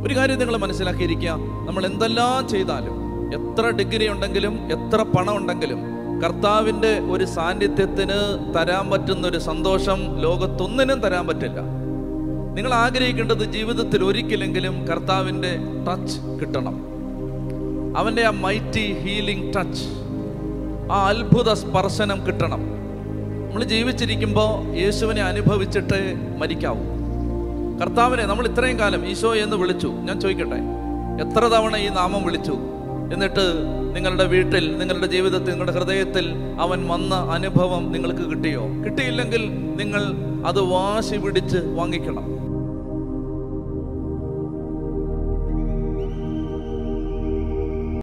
ഒരു കാര്യം നിങ്ങൾ മനസ്സിലാക്കിയിരിക്കുക നമ്മൾ എന്തെല്ലാം ചെയ്താലും എത്ര ഡിഗ്രി ഉണ്ടെങ്കിലും എത്ര പണം ഉണ്ടെങ്കിലും കർത്താവിൻ്റെ ഒരു സാന്നിധ്യത്തിന് തരാൻ പറ്റുന്ന ഒരു സന്തോഷം ലോകത്തൊന്നിനും തരാൻ പറ്റില്ല നിങ്ങൾ ആഗ്രഹിക്കേണ്ടത് ജീവിതത്തിൽ ഒരിക്കലെങ്കിലും കർത്താവിൻ്റെ ടച്ച് കിട്ടണം അവൻ്റെ ആ മൈറ്റി ഹീലിംഗ് ടച്ച് ആ അത്ഭുത സ്പർശനം കിട്ടണം നമ്മൾ ജീവിച്ചിരിക്കുമ്പോൾ യേശുവിനെ അനുഭവിച്ചിട്ട് മരിക്കാവൂ കർത്താവിനെ നമ്മൾ ഇത്രയും കാലം ഈശോ എന്ന് വിളിച്ചു ഞാൻ ചോദിക്കട്ടെ എത്ര തവണ ഈ നാമം വിളിച്ചു എന്നിട്ട് നിങ്ങളുടെ വീട്ടിൽ നിങ്ങളുടെ ജീവിതത്തിൽ നിങ്ങളുടെ ഹൃദയത്തിൽ അവൻ വന്ന അനുഭവം നിങ്ങൾക്ക് കിട്ടിയോ കിട്ടിയില്ലെങ്കിൽ നിങ്ങൾ അത് വാശി പിടിച്ച് വാങ്ങിക്കണം